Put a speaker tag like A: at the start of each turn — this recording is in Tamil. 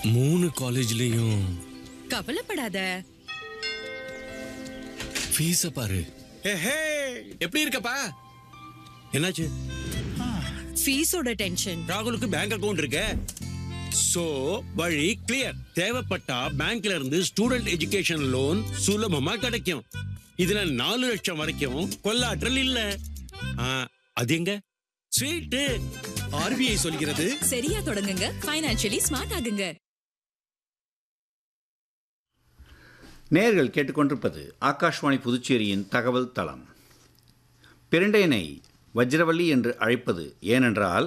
A: மூணு காலேஜ்லயும்
B: கவலைப்படாத
A: ஃபீஸ பாரு ஹே எப்படி இருக்கப்பா என்னாச்சு
B: ஃபீஸோட டென்ஷன்
C: ராகுலுக்கு பேங்க் அக்கவுண்ட் இருக்கு சோ வழி கிளியர் தேவைப்பட்டா பேங்க்ல இருந்து ஸ்டூடெண்ட் எஜுகேஷன் லோன் சுலபமா கிடைக்கும் இதுல நாலு லட்சம் வரைக்கும் கொள்ளாற்றல் இல்ல ஆ, அது எங்க ஸ்வீட்டு
A: ஆர்பிஐ சொல்கிறது
B: சரியா தொடங்குங்க ஃபைனான்சியலி ஸ்மார்ட் ஆகுங்க
D: நேர்கள் கேட்டுக்கொண்டிருப்பது ஆகாஷ்வாணி புதுச்சேரியின் தகவல் தளம் பிரண்டையனை வஜ்ரவள்ளி என்று அழைப்பது ஏனென்றால்